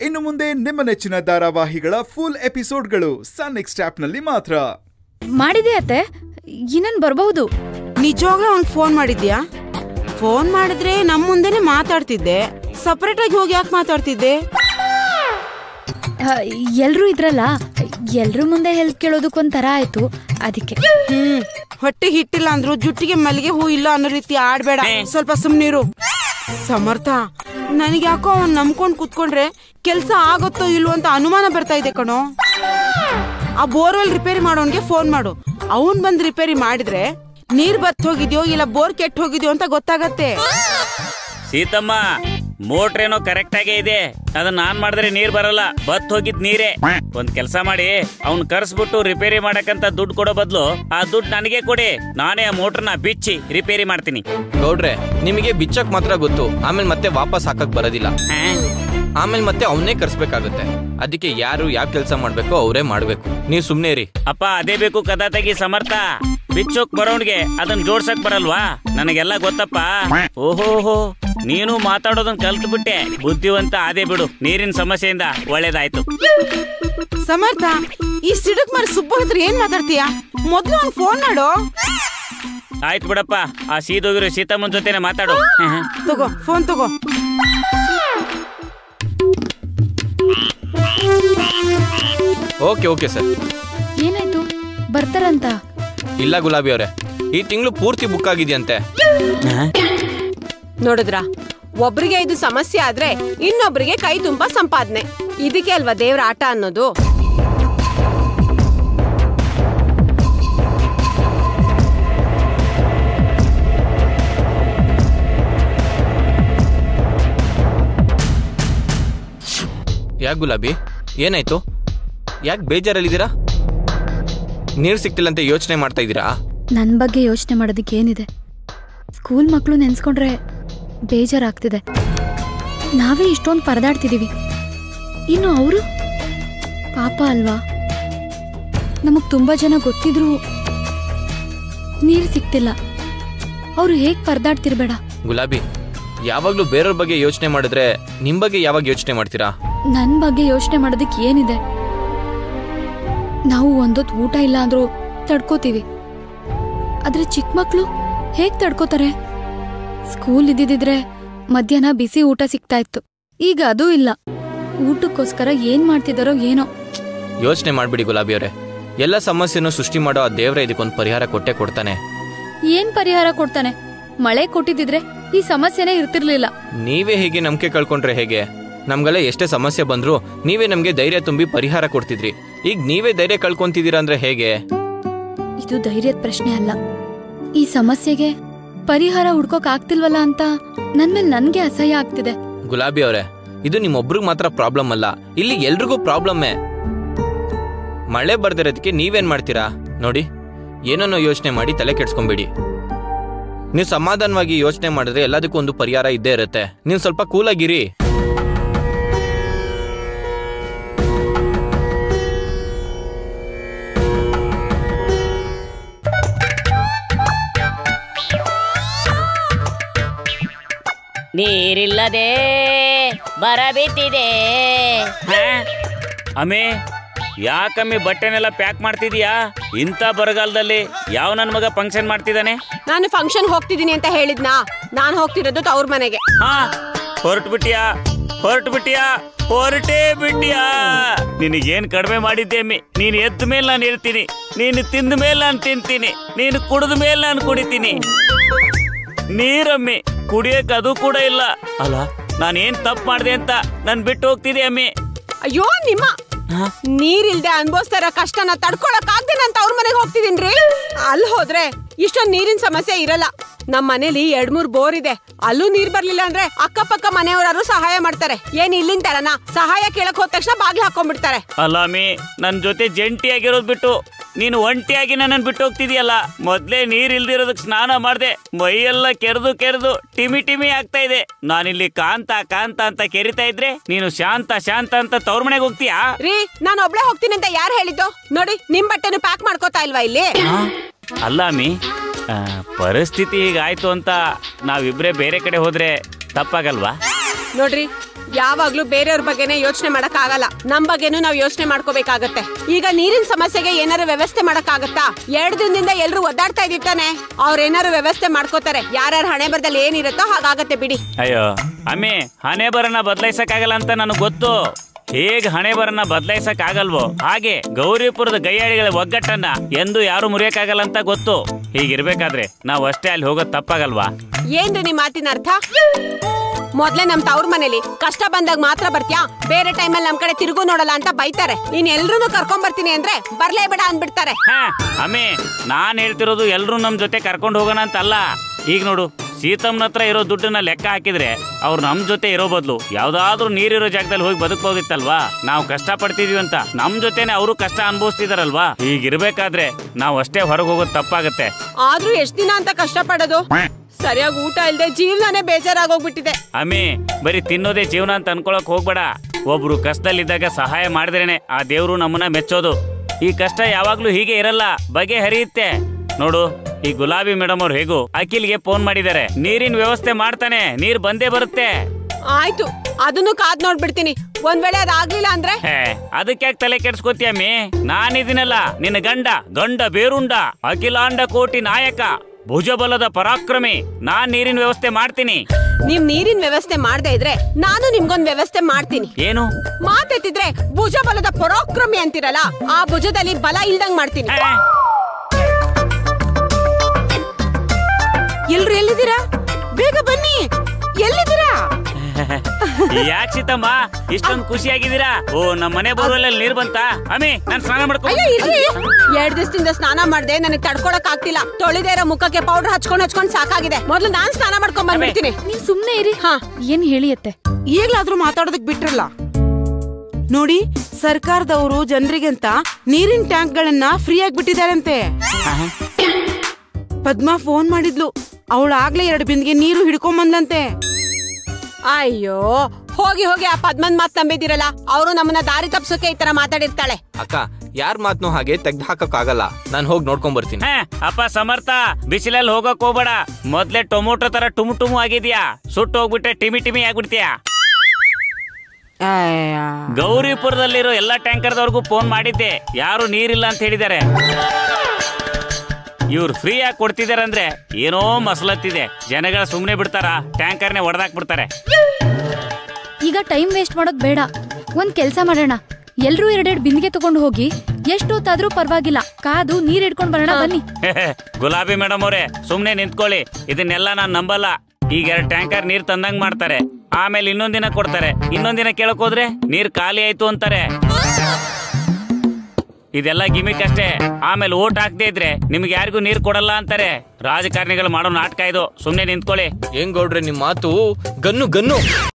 ಇನ್ನು ಮುಂದೆ ನಿಮ್ಮ ನೆಚ್ಚಿನ ಧಾರಾವಾಹಿಗಳ ಫುಲ್ ಎಪಿಸೋಡ್ಗಳು ಸನ್ ನೆಕ್ಸ್ಟ್ ಆಪ್ನಲ್ಲಿ ಮಾತ್ರ ಮಾಡಿದೆ ಅತ್ತೆ ಇನ್ನನ್ ಬರಬಹುದು ನಿಜವಾಗ್ಲೂ ಅವ್ನ್ ಫೋನ್ ಮಾಡಿದ್ಯಾ ಫೋನ್ ಮಾಡಿದ್ರೆ ನಮ್ ಮುಂದೆನೆ ಮಾತಾಡ್ತಿದ್ದೆ ಸಪರೇಟ್ ಆಗಿ ಹೋಗಿ ಯಾಕೆ ಮಾತಾಡ್ತಿದ್ದೆ ಎಲ್ರೂ ಇದ್ರಲ್ಲ ಎಲ್ರೂ ಮುಂದೆ ಹೆಲ್ಪ್ ಕೇಳೋದಕ್ಕೊಂಥರ ಆಯ್ತು ಅದಕ್ಕೆ ಹ್ಮ್ ಹೊಟ್ಟೆ ಹಿಟ್ಟಿಲ್ಲ ಅಂದ್ರು ಜುಟ್ಟಿಗೆ ಮಲ್ಲಿಗೆ ಹೂ ಇಲ್ಲ ಅನ್ನೋ ರೀತಿ ಆಡ್ಬೇಡ ಸ್ವಲ್ಪ ಸುಮ್ನಿರು ಸಮರ್ಥ ನನಗೆ ಯಾಕೋ ಅವ್ನ್ ನಂಬ್ಕೊಂಡ್ ಕುತ್ಕೊಂಡ್ರೆ ಕೆಲ್ಸ ಆಗುತ್ತೋ ಇಲ್ವೋ ಅಂತ ಅನುಮಾನ ಬರ್ತಾ ಇದೆ ಕಣೋ ಆ ಬೋರ್ವೆಲ್ ರಿಪೇರಿ ಮಾಡೋನ್ಗೆ ಫೋನ್ ಮಾಡು ಅವನ್ ಬಂದ್ ರಿಪೇರಿ ಮಾಡಿದ್ರೆ ನೀರ್ ಬತ್ ಹೋಗಿದ್ಯೋ ಇಲ್ಲ ಬೋರ್ ಕೆಟ್ಟ ಹೋಗಿದ್ಯೋ ಅಂತ ಗೊತ್ತಾಗತ್ತೆ ಸೀತಮ್ಮ ಮೋಟ್ರ್ ಏನೋ ಕರೆಕ್ಟ್ ಆಗೇ ಇದೆ ಅದನ್ನ ನಾನ್ ಮಾಡಿದ್ರೆ ನೀರ್ ಬರಲ್ಲ ಬತ್ ಹೋಗಿದ್ ನೀರೇ ಒಂದ್ ಕೆಲ್ಸ ಮಾಡಿ ಅವ್ನ್ ಕರ್ಸ್ಬಿಟ್ಟು ರಿಪೇರಿ ಮಾಡಕ್ಕಂತ ದುಡ್ಡು ಕೊಡೋ ಬದ್ಲು ಆ ದುಡ್ಡು ನನಗೆ ಕೊಡಿ ನಾನೇ ಆ ಮೋಟ್ರನ್ನ ಬಿಚ್ಚಿ ರಿಪೇರಿ ಮಾಡ್ತೀನಿ ಗೌಡ್ರೆ ನಿಮಗೆ ಬಿಚ್ಚಕ್ ಮಾತ್ರ ಗೊತ್ತು ಆಮೇಲೆ ಮತ್ತೆ ವಾಪಸ್ ಹಾಕಕ್ ಬರೋದಿಲ್ಲ ಆ? ಆಮೇಲೆ ಮತ್ತೆ ಅವನ್ನೇ ಕರ್ಸ್ಬೇಕಾಗುತ್ತೆ ಅದಕ್ಕೆ ಯಾರು ಯಾವ ಕೆಲಸ ಮಾಡ್ಬೇಕೋ ಅವರೇ ಮಾಡ್ಬೇಕು ನೀವು ಸುಮ್ನೆ ಇರಿ ಅಪ್ಪ ಅದೇ ಬೇಕು ಕದಾ ತೆಗಿ ಸಮರ್ಥ ಬಿಚ್ಚೋಕ್ ಬರೋನ್ಗೆ ಅದನ್ನ ಜೋಡ್ಸಕ್ ಬರಲ್ವಾ ನನಗೆಲ್ಲ ಗೊತ್ತಪ್ಪ ಓಹೋಹೋ ನೀನು ಮಾತಾಡೋದನ್ನ ಕಲ್ತು ಬಿಟ್ಟೆ ಬುದ್ಧಿವಂತ ಅದೇ ಬಿಡು ನೀರಿನ ಸಮಸ್ಯೆಯಿಂದ ಒಳ್ಳೇದಾಯ್ತು ಸಮರ್ಥ ಈ ಸಿಡಕ್ ಮಾರಿ ಸುಬ್ಬ ಹತ್ರ ಏನ್ ಮಾತಾಡ್ತೀಯಾ ಮೊದ್ಲು ಅವ್ನ್ ಫೋನ್ ಮಾಡು ಆಯ್ತು ಬಿಡಪ್ಪ ಆ ಸೀದೋಗಿರೋ ಸೀತಮ್ಮನ ಜೊತೆನೆ ಮಾತಾಡು ತಗೋ ಫೋನ್ ತಗೋ ಓಕೆ ಓಕೆ ಸರ್ ಏನಾಯ್ತು ಬರ್ತಾರಂತ ಇಲ್ಲ ಗುಲಾಬಿ ಅವರೇ ಈ ತಿಂಗಳು ಪೂರ್ತಿ ಬುಕ್ ಆಗಿದೆಯಂತೆ ನೋಡಿದ್ರ ಒಬ್ರಿಗೆ ಇದು ಸಮಸ್ಯೆ ಆದ್ರೆ ಇನ್ನೊಬ್ರಿಗೆ ಕೈ ತುಂಬಾ ಸಂಪಾದನೆ ಇದಕ್ಕೆ ಅಲ್ವಾ ದೇವ್ರ ಆಟ ಅನ್ನೋದು ಯಾಕೆ ಗುಲಾಬಿ ಏನಾಯ್ತು ಯಾಕೆ ಬೇಜಾರಲ್ಲಿದ್ದೀರಾ ನೀರು ಸಿಕ್ತಿಲ್ಲ ಅಂತ ಯೋಚನೆ ಮಾಡ್ತಾ ಇದ್ದೀರಾ ನನ್ನ ಬಗ್ಗೆ ಯೋಚನೆ ಮಾಡೋದಕ್ಕೆ ಏನಿದೆ ಸ್ಕೂಲ್ ಮಕ್ಕಳು ನೆನ್ಸ್ಕೊಂಡ್ರೆ ಬೇಜಾರಾಗ್ತಿದೆ ನಾವೇ ಇಷ್ಟೊಂದು ಪರದಾಡ್ತಿದೀವಿ ಇನ್ನು ಅವರು ಪಾಪ ಅಲ್ವಾ ನಮಗ್ ತುಂಬಾ ಜನ ಗೊತ್ತಿದ್ರು ನೀರು ಸಿಕ್ತಿಲ್ಲ ಅವ್ರು ಹೇಗ್ ಪರದಾಡ್ತಿರ್ಬೇಡ ಗುಲಾಬಿ ಯಾವಾಗಲೂ ಬೇರೆಯವ್ರ ಬಗ್ಗೆ ಯೋಚನೆ ಮಾಡಿದ್ರೆ ನಿಮ್ಮ ಬಗ್ಗೆ ಯಾವಾಗ ಯೋಚನೆ ಮಾಡ್ತೀರಾ ನನ್ ಬಗ್ಗೆ ಯೋಚನೆ ಮಾಡೋದಕ್ಕೆ ಏನಿದೆ ನಾವು ಒಂದೊತ್ತು ಊಟ ಇಲ್ಲ ಅಂದ್ರೂ ತಡ್ಕೋತೀವಿ ಆದ್ರೆ ಚಿಕ್ಕ ಮಕ್ಳು ಹೇಗ್ ತಡ್ಕೋತಾರೆ ಸ್ಕೂಲ್ ಇದ್ದಿದ್ರೆ ಮಧ್ಯಾಹ್ನ ಬಿಸಿ ಊಟ ಸಿಗ್ತಾ ಇತ್ತು ಈಗ ಅದೂ ಇಲ್ಲ ಊಟಕ್ಕೋಸ್ಕರ ಏನ್ ಮಾಡ್ತಿದಾರೋ ಏನೋ ಯೋಚನೆ ಮಾಡ್ಬಿಡಿ ಗುಲಾಬಿ ಅವರೇ ಎಲ್ಲ ಸಮಸ್ಯೆನೂ ಸೃಷ್ಟಿ ಮಾಡೋ ಆ ದೇವ್ರ ಇದಕ್ಕೊಂದು ಪರಿಹಾರ ಕೊಟ್ಟೆ ಕೊಡ್ತಾನೆ ಏನ್ ಪರಿಹಾರ ಕೊಡ್ತಾನೆ ಮಳೆ ಕೊಟ್ಟಿದ್ರೆ ಈ ಸಮಸ್ಯೆನೇ ಇರ್ತಿರ್ಲಿಲ್ಲ ನೀವೇ ಹೀಗೆ ನಂಬಿಕೆ ಕಳ್ಕೊಂಡ್ರೆ ಹೇಗೆ ನಮ್ಗೆಲ್ಲ ಎಷ್ಟೇ ಸಮಸ್ಯೆ ಬಂದ್ರು ನೀವೇ ನಮ್ಗೆ ಧೈರ್ಯ ತುಂಬಿ ಪರಿಹಾರ ಕೊಡ್ತಿದ್ರಿ ಈಗ ನೀವೇ ಧೈರ್ಯ ಕಳ್ಕೊಂತಿದ್ದೀರಾ ಅಂದ್ರೆ ಹೇಗೆ ಇದು ಧೈರ್ಯದ ಪ್ರಶ್ನೆ ಅಲ್ಲ ಈ ಸಮಸ್ಯೆಗೆ ಪರಿಹಾರ ಹುಡ್ಕೋಕ್ ಆಗ್ತಿಲ್ವಲ್ಲ ಅಂತ ನನ್ ಮೇಲೆ ನನ್ಗೆ ಅಸಹ್ಯ ಆಗ್ತಿದೆ ಗುಲಾಬಿ ಅವರೇ ಇದು ನಿಮ್ಮೊಬ್ರಿಗೆ ಮಾತ್ರ ಪ್ರಾಬ್ಲಮ್ ಅಲ್ಲ ಇಲ್ಲಿ ಎಲ್ರಿಗೂ ಪ್ರಾಬ್ಲಮ್ಮೇ ಮಳೆ ಬರ್ದಿರೋದಕ್ಕೆ ನೀವೇನ್ ಮಾಡ್ತೀರಾ ನೋಡಿ ಏನನ್ನೋ ಯೋಚನೆ ಮಾಡಿ ತಲೆ ಕೆಡ್ಸ್ಕೊಂಬೇಡಿ ನೀವು ಸಮಾಧಾನವಾಗಿ ಯೋಚನೆ ಮಾಡಿದ್ರೆ ಎಲ್ಲದಕ್ಕೂ ಒಂದು ಪರಿಹಾರ ಇದ್ದೇ ಇರುತ್ತೆ ನೀವು ಸ್ವಲ್ಪ ಕೂಲಾಗಿರಿ ನೀರಿಲ್ಲದೆ ಬರ ಬಿದ್ದಿದೆ ಅಮ್ಮೆ ಯಾಕಮ್ಮಿ ಬಟ್ಟೆನೆಲ್ಲ ಪ್ಯಾಕ್ ಮಾಡ್ತಿದೀಯಾ ಇಂಥ ಬರಗಾಲದಲ್ಲಿ ಯಾವ ನನ್ನ ಮಗ ಫಂಕ್ಷನ್ ಮಾಡ್ತಿದ್ದಾನೆ ನಾನು ಫಂಕ್ಷನ್ ಹೋಗ್ತಿದ್ದೀನಿ ಅಂತ ಹೇಳಿದ್ನಾ ನಾನ್ ಹೋಗ್ತಿರೋದು ತವ್ರ ಮನೆಗೆ ಹಾ ಹೊರಟು ಬಿಟ್ಟಿಯಾ ಹೊರಟು ಬಿಟ್ಟಿಯಾ ಹೊರಟೇ ಬಿಟ್ಟಿಯಾ ನಿನಗೇನ್ ಕಡಿಮೆ ಮಾಡಿದ್ದೆ ಅಮ್ಮಿ ನೀನು ಎದ್ದ ಮೇಲೆ ನಾನು ಹೇಳ್ತೀನಿ ನೀನು ತಿಂದ ಮೇಲೆ ನಾನು ತಿಂತೀನಿ ನೀನು ಕುಡಿದ ಮೇಲೆ ನಾನು ಕುಡಿತೀನಿ ನೀರಮ್ಮಿ ಕುಡಿಯಕ್ ಅದು ಕೂಡ ಇಲ್ಲ ಅಲ್ಲ ನಾನೇನ್ ತಪ್ಪು ಮಾಡಿದೆ ಅಂತ ನನ್ ಬಿಟ್ಟು ಹೋಗ್ತಿದೆ ಅಮ್ಮಿ ಅಯ್ಯೋ ನಿಮ್ಮ ನೀರಿಲ್ದೆ ಅನ್ಭವಿಸ್ತಾರ ಕಷ್ಟನ ತಡ್ಕೊಳಕ್ ಆಗ್ದೆ ನಾನು ತವ್ರ ಮನೆಗೆ ಹೋಗ್ತಿದೀನ್ರಿ ಅಲ್ಲಿ ಹೋದ್ರೆ ಇಷ್ಟೊಂದ್ ನೀರಿನ ಸಮಸ್ಯೆ ಇರಲ್ಲ ನಮ್ ಮನೇಲಿ ಎರಡ್ ಮೂರ್ ಬೋರ್ ಇದೆ ಅಲ್ಲೂ ನೀರ್ ಬರ್ಲಿಲ್ಲ ಅಂದ್ರೆ ಅಕ್ಕಪಕ್ಕ ಮನೆಯವರಾರು ಸಹಾಯ ಮಾಡ್ತಾರೆ ಏನ್ ಇಲ್ಲಿನ ತರನ ಸಹಾಯ ಕೇಳಕ್ ಹೋದ ತಕ್ಷಣ ಬಾಗ್ಲು ಹಾಕೊಂಡ್ಬಿಡ್ತಾರೆ ಅಲ್ಲ ಅಮ್ಮಿ ನನ್ ಜೊತೆ ಜಂಟಿ ಆಗಿರೋದ್ ಬಿಟ್ಟು ನೀನು ಒಂಟಿಯಾಗಿ ನನ್ನನ್ನು ಬಿಟ್ಟು ಹೋಗ್ತಿದ್ಯಲ್ಲ ಮೊದ್ಲೇ ನೀರ್ ಇಲ್ದಿರೋದಕ್ಕೆ ಸ್ನಾನ ಮಾಡ್ದೆ ಮೈಯೆಲ್ಲ ಕೆರೆದು ಕೆರೆದು ಟಿಮಿ ಟಿಮಿ ಆಗ್ತಾ ಇದೆ ನಾನಿಲ್ಲಿ ಕಾಂತ ಕಾಂತ ಅಂತ ಕೆರಿತಾ ಇದ್ರೆ ನೀನು ಶಾಂತ ಶಾಂತ ಅಂತ ತವ್ರ ಮನೆಗೆ ಹೋಗ್ತೀಯಾ ರೀ ನಾನು ಒಬ್ಳೆ ಹೋಗ್ತೀನಿ ಅಂತ ಯಾರು ಹೇಳಿದ್ದು ನೋಡಿ ನಿಮ್ ಬಟ್ಟೆನು ಪ್ಯಾಕ್ ಮಾಡ್ಕೋತಾ ಇಲ್ವಾ ಇಲ್ಲಿ ಅಲ್ಲ ಅಮ್ಮಿ ಆ, ಪರಿಸ್ಥಿತಿ ಹೀಗಾಯ್ತು ಅಂತ ನಾವಿಬ್ರೇ ಬೇರೆ ಕಡೆ ಹೋದ್ರೆ ತಪ್ಪಾಗಲ್ವಾ ನೋಡ್ರಿ ಯಾವಾಗ್ಲೂ ಬೇರೆಯವ್ರ ಬಗ್ಗೆನೇ ಯೋಚನೆ ಮಾಡಕ್ ಆಗಲ್ಲ ನಮ್ ಬಗ್ಗೆನೂ ನಾವ್ ಯೋಚನೆ ಮಾಡ್ಕೋಬೇಕಾಗತ್ತೆ ಈಗ ನೀರಿನ ಸಮಸ್ಯೆಗೆ ಏನಾರು ವ್ಯವಸ್ಥೆ ಮಾಡಕ್ ಆಗತ್ತಾ ಎರಡ್ ದಿನದಿಂದ ಎಲ್ರು ಒದ್ದಾಡ್ತಾ ಇದೀವಿ ತಾನೆ ಅವ್ರ ಏನಾರು ವ್ಯವಸ್ಥೆ ಮಾಡ್ಕೋತಾರೆ ಯಾರ್ಯಾರ ಹಣೆ ಬರದಲ್ಲಿ ಏನಿರುತ್ತೋ ಹಾಗಾಗತ್ತೆ ಬಿಡಿ ಅಯ್ಯೋ ಅಮ್ಮಿ ಹಣೆ ಬರನ ಬದಲಾಯಿಸಕ್ಕಾಗಲ್ಲ ಅಂತ ನನಗೆ ಗೊತ್ತು ಹೇಗ್ ಹಣೆ ಬರನ ಬದಲಾಯಿಸಕ್ ಆಗಲ್ವೋ ಹಾಗೆ ಗೌರಿಪುರದ ಗೈಯಾಳಿಗಳ ಒಗ್ಗಟ್ಟನ್ನ ಎಂದು ಯಾರು ಮುರಿಯಕ್ಕಾಗಲ್ಲ ಅಂತ ಗೊತ್ತು ಹೀಗಿರ್ಬೇಕಾದ್ರೆ ನಾವು ಅಷ್ಟೇ ಅಲ್ಲಿ ಹೋಗೋದು ತಪ್ಪಾಗಲ್ವಾ ಏನ್ರಿ ನಿಮ್ ಮಾತಿನ ಅರ್ಥ ಮೊದ್ಲೇ ನಮ್ ತವ್ರ ಮನೇಲಿ ಕಷ್ಟ ಬಂದಾಗ ಮಾತ್ರ ಬರ್ತ್ಯಾ ಬೇರೆ ಟೈಮಲ್ಲಿ ನಮ್ ಕಡೆ ತಿರುಗು ನೋಡಲ್ಲ ಅಂತ ಬೈತಾರೆ ನೀನ್ ಎಲ್ರೂನು ಕರ್ಕೊಂಡ್ ಬರ್ತೀನಿ ಅಂದ್ರೆ ಬರ್ಲೇ ಬೇಡ ಅಂದ್ಬಿಡ್ತಾರೆ ಹಾ ಅಮ್ಮಿ ನಾನ್ ಹೇಳ್ತಿರೋದು ಎಲ್ರು ನಮ್ ಜೊತೆ ಕರ್ಕೊಂಡು ಹೋಗೋಣ ಅಂತ ಅಲ್ಲ ಈಗ ನೋಡು ಸೀತಮ್ಮನ ಹತ್ರ ಇರೋ ದುಡ್ಡನ್ನ ಲೆಕ್ಕ ಹಾಕಿದ್ರೆ ಅವ್ರು ನಮ್ ಜೊತೆ ಇರೋ ಬದಲು ಯಾವ್ದಾದ್ರೂ ನೀರಿರೋ ಜಾಗದಲ್ಲಿ ಹೋಗಿ ಬದುಕಬಹುದಿತ್ತಲ್ವಾ ನಾವು ಕಷ್ಟ ಪಡ್ತಿದೀವಿ ಅಂತ ನಮ್ ಜೊತೆನೆ ಅವರು ಕಷ್ಟ ಅನುಭವಿಸ್ತಿದಾರಲ್ವಾ ಹೀಗಿರ್ಬೇಕಾದ್ರೆ ನಾವು ಅಷ್ಟೇ ಹೊರಗೆ ಹೋಗೋದು ತಪ್ಪಾಗತ್ತೆ ಆದ್ರೂ ಎಷ್ಟ್ ದಿನ ಅಂತ ಕಷ್ಟ ಪಡೋದು ಸರಿಯಾಗಿ ಊಟ ಇಲ್ದೆ ಜೀವನನೇ ಬೇಜಾರಾಗೋಗ್ಬಿಟ್ಟಿದೆ ಅಮ್ಮಿ ಬರೀ ತಿನ್ನೋದೇ ಜೀವನ ಅಂತ ಅನ್ಕೊಳಕ್ ಹೋಗ್ಬೇಡ ಒಬ್ರು ಕಷ್ಟದಲ್ಲಿದ್ದಾಗ ಸಹಾಯ ಮಾಡಿದ್ರೇನೆ ಆ ದೇವ್ರು ನಮ್ಮನ್ನ ಮೆಚ್ಚೋದು ಈ ಕಷ್ಟ ಯಾವಾಗ್ಲೂ ಹೀಗೆ ಇರಲ್ಲ ಬಗೆ ಹರಿಯುತ್ತೆ ನೋಡು ಈ ಗುಲಾಬಿ ಮೇಡಮ್ ಅವ್ರು ಹೇಗೂ ಅಖಿಲ್ಗೆ ಫೋನ್ ಮಾಡಿದ್ದಾರೆ ನೀರಿನ ವ್ಯವಸ್ಥೆ ಮಾಡ್ತಾನೆ ನೀರ್ ಬಂದೇ ಬರುತ್ತೆ ಆಯ್ತು ಅದನ್ನು ಕಾದ್ ನೋಡ್ಬಿಡ್ತೀನಿ ಒಂದ್ ವೇಳೆ ಅದಾಗ್ಲಿಲ್ಲ ಅಂದ್ರೆ ಹೇ ಅದಕ್ಕೆ ಯಾಕೆ ತಲೆ ಕೆಡ್ಸ್ಕೊತೀಯಮ್ಮಿ ನಾನಿದ್ದೀನಲ್ಲ ನಿನ್ನ ಗಂಡ ಗಂಡ ಬೇರುಂಡ ಅಖಿಲಾಂಡ ಕೋಟಿ ನಾಯಕ ಭುಜಬಲದ ಪರಾಕ್ರಮಿ ನಾನ್ ನೀರಿನ ವ್ಯವಸ್ಥೆ ಮಾಡ್ತೀನಿ ನೀವ್ ನೀರಿನ ವ್ಯವಸ್ಥೆ ಮಾಡದೇ ಇದ್ರೆ ನಾನು ನಿಮ್ಗೊಂದ್ ವ್ಯವಸ್ಥೆ ಮಾಡ್ತೀನಿ ಏನು ಮಾತೆತ್ತಿದ್ರೆ ಭುಜ ಬಲದ ಪರಾಕ್ರಮಿ ಅಂತಿರಲ್ಲ ಆ ಭುಜದಲ್ಲಿ ಬಲ ಇಲ್ದಂಗ್ ಮಾಡ್ತೀನಿ ಹೇ, ಎಲ್ರು ಎಲ್ಲಿದ್ದೀರಾ ಬೇಗ ಬನ್ನಿ ಎಲ್ಲಿದ್ದೀರಾ ಯಾಕ್ ಸೀತಮ್ಮ ಇಷ್ಟೊಂದು ಖುಷಿಯಾಗಿದ್ದೀರಾ ಓ ನಮ್ಮ ಮನೆ ಬರುವಲ್ಲಿ ನೀರ್ ಬಂತ ಅಮ್ಮಿ ನಾನ್ ಸ್ನಾನ ಮಾಡ್ಕೊ ಅಯ್ಯೋ ಇರ್ರಿ ಎರಡ್ ದಿವಸದಿಂದ ಸ್ನಾನ ಮಾಡ್ದೆ ನನಗೆ ತಡ್ಕೊಳಕ್ ಆಗ್ತಿಲ್ಲ ತೊಳಿದೇ ಇರೋ ಮುಖಕ್ಕೆ ಪೌಡರ್ ಹಚ್ಕೊಂಡ್ ಹಚ್ಕೊಂಡ್ ಸಾಕಾಗಿದೆ ಮೊದ್ಲು ನಾನ್ ಸ್ನಾನ ಮಾಡ್ಕೊಂಡ್ ಬಂದ್ಬಿಡ್ತೀನಿ ನೀವ್ ಸುಮ್ನೆ ಇರಿ ಹಾ ಏನ್ ಹೇಳಿಯತ್ತೆ ಈಗ್ಲಾದ್ರೂ ಮಾತಾಡೋದಕ್ ಬಿಟ್ರಲ್ಲ ನೋಡಿ ಸರ್ಕಾರದವರು ಜನರಿಗಂತ ನೀರಿನ ಟ್ಯಾಂಕ್ ಗಳನ್ನ ಫ್ರೀ ಆಗಿ ಬಿಟ್ಟಿದಾರಂತೆ ಪದ್ಮಾ ಫೋನ್ ಮಾಡಿದ್ಲು ಅವಳು ಆಗ್ಲೇ ಎರಡು ಬಿಂದಿಗೆ ನೀರು ಹಿಡ್ಕೊಂಬಂದ್ಲಂತೆ ಅಯ್ಯೋ ಹೋಗಿ ಹೋಗಿ ಆ ಪದ್ಮನ್ ಮಾತ್ ನಂಬಿದಿರಲ್ಲ ಅವರು ನಮ್ಮನ್ನ ದಾರಿ ತಪ್ಸೋಕೆ ಈ ತರ ಮಾತಾಡಿರ್ತಾಳೆ ಅಕ್ಕ ಯಾರ್ ಮಾತ್ನೂ ಹಾಗೆ ತೆಗ್ದು ಹಾಕಕ್ಕಾಗಲ್ಲ ನಾನು ಹೋಗಿ ನೋಡ್ಕೊಂಡ್ ಬರ್ತೀನಿ ಹೇ, ಅಪ್ಪ ಸಮರ್ಥ ಬಿಸಿಲಲ್ಲಿ ಹೋಗಕ್ ಹೋಗ್ಬೇಡ ಮೊದ್ಲೇ ಟೊಮೊಟೊ ತರ ಟುಮು ಟುಮು ಆಗಿದ್ಯಾ ಸುಟ್ಟು ಹೋಗ್ಬಿಟ್ಟೆ ಟಿಮಿ ಟಿಮಿ ಆಗ್ಬಿಡ್ತೀಯಾ ಆಯ್ಯ. ಗೌರಿಪುರದಲ್ಲಿರೋ ಎಲ್ಲಾ ಟ್ಯಾಂಕರ್ದವ್ರಿಗೂ ಫೋನ್ ಮಾಡಿದ್ದೆ ಯಾರು ನೀರಿಲ್ಲ ಅಂತ ಹೇಳಿದ್ದಾರೆ ಇವ್ರು ಫ್ರೀ ಆಗಿ ಕೊಡ್ತಿದಾರೆ ಅಂದ್ರೆ ಏನೋ ಮಸಲತ್ತಿದೆ ಜನಗಳ ಸುಮ್ನೆ ಬಿಡ್ತಾರ ಟ್ಯಾಂಕರ್ನೇ ಹೊಡೆದಾಕ್ ಬಿಡ್ತಾರೆ ಈಗ ಟೈಮ್ ವೇಸ್ಟ್ ಮಾಡೋದ್ ಬೇಡ ಒಂದ್ ಕೆಲ್ಸ ಮಾಡೋಣ ಎಲ್ರೂ ಎರಡೆರಡ್ ಬಿಂದಿಗೆ ತಗೊಂಡು ಹೋಗಿ ಎಷ್ಟೊತ್ತಾದ್ರೂ ಪರವಾಗಿಲ್ಲ ಕಾದು ನೀರ್ ಹಿಡ್ಕೊಂಡ್ ಬರೋಣ ಬನ್ನಿ ಗುಲಾಬಿ ಮೇಡಮ್ ಅವರೇ ಸುಮ್ನೆ ನಿಂತ್ಕೊಳ್ಳಿ ಇದನ್ನೆಲ್ಲ ನಾನ್ ನಂಬಲ್ಲ ಈಗ ಎರಡು ಟ್ಯಾಂಕರ್ ನೀರ್ ತಂದಂಗ್ ಮಾಡ್ತಾರೆ ಆಮೇಲೆ ಇನ್ನೊಂದ್ ದಿನ ಕೊಡ್ತಾರೆ ಇನ್ನೊಂದ್ ದಿನ ಕೇಳಕ್ ಹೋದ್ರೆ ನೀರ್ ಖಾಲಿ ಆಯ್ತು ಅಂತಾರೆ ಇದೆಲ್ಲ ಗಿಮಿಕ್ ಅಷ್ಟೇ ಆಮೇಲೆ ಓಟ್ ಹಾಕ್ದೇ ಇದ್ರೆ ನಿಮ್ಗೆ ಯಾರಿಗೂ ನೀರ್ ಕೊಡಲ್ಲ ಅಂತಾರೆ ರಾಜಕಾರಣಿಗಳು ಮಾಡೋ ನಾಟಕ ಇದು ಸುಮ್ನೆ ನಿಂತ್ಕೊಳ್ಳಿ ಏನ್ ಗೌಡ್ರೆ ನಿಮ್ ಮಾತು ಗನ್ನು ಗನ್ನು